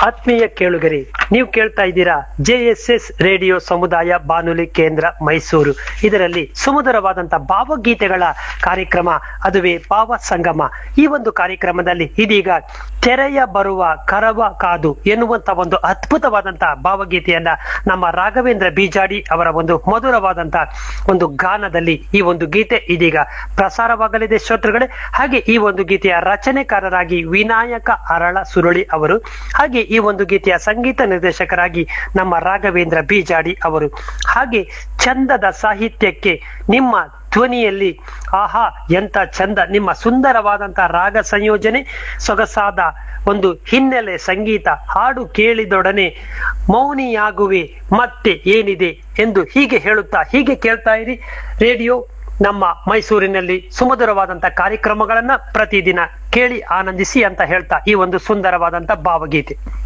ಆತ್ಮೀಯ ಕೇಳುಗರಿ ನೀವು ಕೇಳ್ತಾ ಇದ್ದೀರಾ ಜೆ ಎಸ್ ಎಸ್ ರೇಡಿಯೋ ಸಮುದಾಯ ಬಾನುಲಿ ಕೇಂದ್ರ ಮೈಸೂರು ಇದರಲ್ಲಿ ಸುಮಧುರವಾದಂತ ಭಾವಗೀತೆಗಳ ಕಾರ್ಯಕ್ರಮ ಅದುವೇ ಭಾವ ಸಂಗಮ ಈ ಒಂದು ಕಾರ್ಯಕ್ರಮದಲ್ಲಿ ಇದೀಗ ತೆರೆಯ ಬರುವ ಕರವ ಕಾದು ಎನ್ನುವಂತ ಒಂದು ಅದ್ಭುತವಾದಂತಹ ಭಾವಗೀತೆಯನ್ನ ನಮ್ಮ ರಾಘವೇಂದ್ರ ಬೀಜಾಡಿ ಅವರ ಒಂದು ಮಧುರವಾದಂತ ಒಂದು ಗಾನದಲ್ಲಿ ಈ ಒಂದು ಗೀತೆ ಇದೀಗ ಪ್ರಸಾರವಾಗಲಿದೆ ಶ್ರೋತೃಗಳೇ ಹಾಗೆ ಈ ಒಂದು ಗೀತೆಯ ರಚನೆಕಾರರಾಗಿ ವಿನಾಯಕ ಅರಳ ಸುರುಳಿ ಅವರು ಹಾಗೆ ಈ ಒಂದು ಗೀತೆಯ ಸಂಗೀತ ನಿರ್ದೇಶಕರಾಗಿ ನಮ್ಮ ರಾಘವೇಂದ್ರ ಬೀಜಾಡಿ ಅವರು ಹಾಗೆ ಚಂದದ ಸಾಹಿತ್ಯಕ್ಕೆ ನಿಮ್ಮ ಧ್ವನಿಯಲ್ಲಿ ಆಹಾ ಎಂತ ಚಂದ ನಿಮ್ಮ ಸುಂದರವಾದಂತಹ ರಾಗ ಸಂಯೋಜನೆ ಸೊಗಸಾದ ಒಂದು ಹಿನ್ನೆಲೆ ಸಂಗೀತ ಹಾಡು ಕೇಳಿದೊಡನೆ ಮೌನಿಯಾಗುವೆ ಮತ್ತೆ ಏನಿದೆ ಎಂದು ಹೀಗೆ ಹೇಳುತ್ತಾ ಹೀಗೆ ಕೇಳ್ತಾ ಇರಿ ರೇಡಿಯೋ ನಮ್ಮ ಮೈಸೂರಿನಲ್ಲಿ ಸುಮಧುರವಾದಂತ ಕಾರ್ಯಕ್ರಮಗಳನ್ನ ಪ್ರತಿದಿನ ಕೇಳಿ ಆನಂದಿಸಿ ಅಂತ ಹೇಳ್ತಾ ಈ ಒಂದು ಸುಂದರವಾದಂತ ಭಾವಗೀತೆ